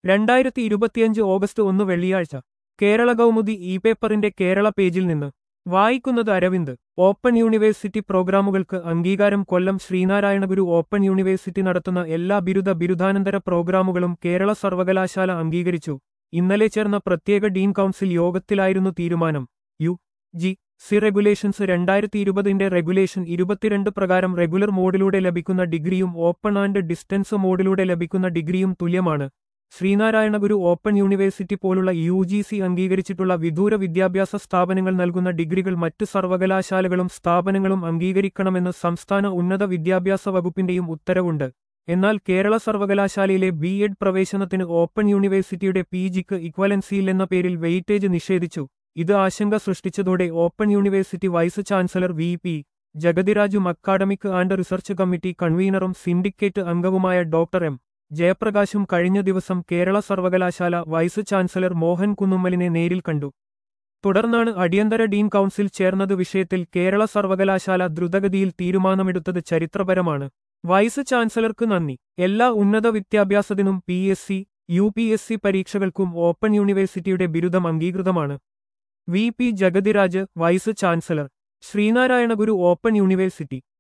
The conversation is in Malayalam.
രണ്ടായിരത്തി ഇരുപത്തിയഞ്ച് ഓഗസ്റ്റ് ഒന്ന് വെള്ളിയാഴ്ച കേരള കൗമുദി ഇ പേപ്പറിന്റെ കേരള പേജിൽ നിന്ന് വായിക്കുന്നത് അരവിന്ദ് ഓപ്പൺ യൂണിവേഴ്സിറ്റി പ്രോഗ്രാമുകൾക്ക് അംഗീകാരം കൊല്ലം ശ്രീനാരായണഗുരു ഓപ്പൺ യൂണിവേഴ്സിറ്റി നടത്തുന്ന എല്ലാ ബിരുദ ബിരുദാനന്തര പ്രോഗ്രാമുകളും കേരള സർവകലാശാല അംഗീകരിച്ചു ഇന്നലെ ചേർന്ന പ്രത്യേക ഡീൻ കൗൺസിൽ യോഗത്തിലായിരുന്നു തീരുമാനം യു ജി സി റെഗുലേഷൻസ് രണ്ടായിരത്തി ഇരുപതിന്റെ റെഗുലേഷൻ ഇരുപത്തിരണ്ട് പ്രകാരം റെഗുലർ മോഡിലൂടെ ലഭിക്കുന്ന ഡിഗ്രിയും ഓപ്പൺ ആൻഡ് ഡിസ്റ്റൻസ് മോഡിലൂടെ ലഭിക്കുന്ന ഡിഗ്രിയും തുല്യമാണ് ശ്രീനാരായണഗുരു ഓപ്പൺ യൂണിവേഴ്സിറ്റി പോലുള്ള യു ജി സി അംഗീകരിച്ചിട്ടുള്ള വിദൂര വിദ്യാഭ്യാസ സ്ഥാപനങ്ങൾ നൽകുന്ന ഡിഗ്രികൾ മറ്റ് സർവകലാശാലകളും സ്ഥാപനങ്ങളും അംഗീകരിക്കണമെന്ന് സംസ്ഥാന ഉന്നത വിദ്യാഭ്യാസ വകുപ്പിന്റെയും ഉത്തരവുണ്ട് എന്നാൽ കേരള സർവകലാശാലയിലെ ബി എഡ് പ്രവേശനത്തിന് ഓപ്പൺ യൂണിവേഴ്സിറ്റിയുടെ പി ജിക്ക് ഇക്വലൻസിയിൽ എന്ന പേരിൽ വെയിറ്റേജ് നിഷേധിച്ചു ഇത് ആശങ്ക സൃഷ്ടിച്ചതോടെ open university vice chancellor V P ജഗതിരാജും അക്കാഡമിക് ആൻഡ് റിസർച്ച് കമ്മിറ്റി കൺവീനറും സിൻഡിക്കേറ്റ് അംഗവുമായ ഡോക്ടർ എം ജയപ്രകാശും കഴിഞ്ഞ ദിവസം കേരള സർവകലാശാല വൈസ് ചാൻസലർ മോഹൻ കുന്നുമ്മലിനെ നേരിൽ കണ്ടു തുടർന്നാണ് അടിയന്തര ഡീൻ കൗൺസിൽ ചേർന്നത് വിഷയത്തിൽ കേരള സർവകലാശാല ദ്രുതഗതിയിൽ തീരുമാനമെടുത്തത് ചരിത്രപരമാണ് വൈസ് ചാൻസലർക്ക് നന്ദി എല്ലാ ഉന്നത വിദ്യാഭ്യാസത്തിനും P S C U P S C പരീക്ഷകൾക്കും ഓപ്പൺ യൂണിവേഴ്സിറ്റിയുടെ ബിരുദം അംഗീകൃതമാണ് V P Jagathiraj vice chancellor Sreenarayanaguru open university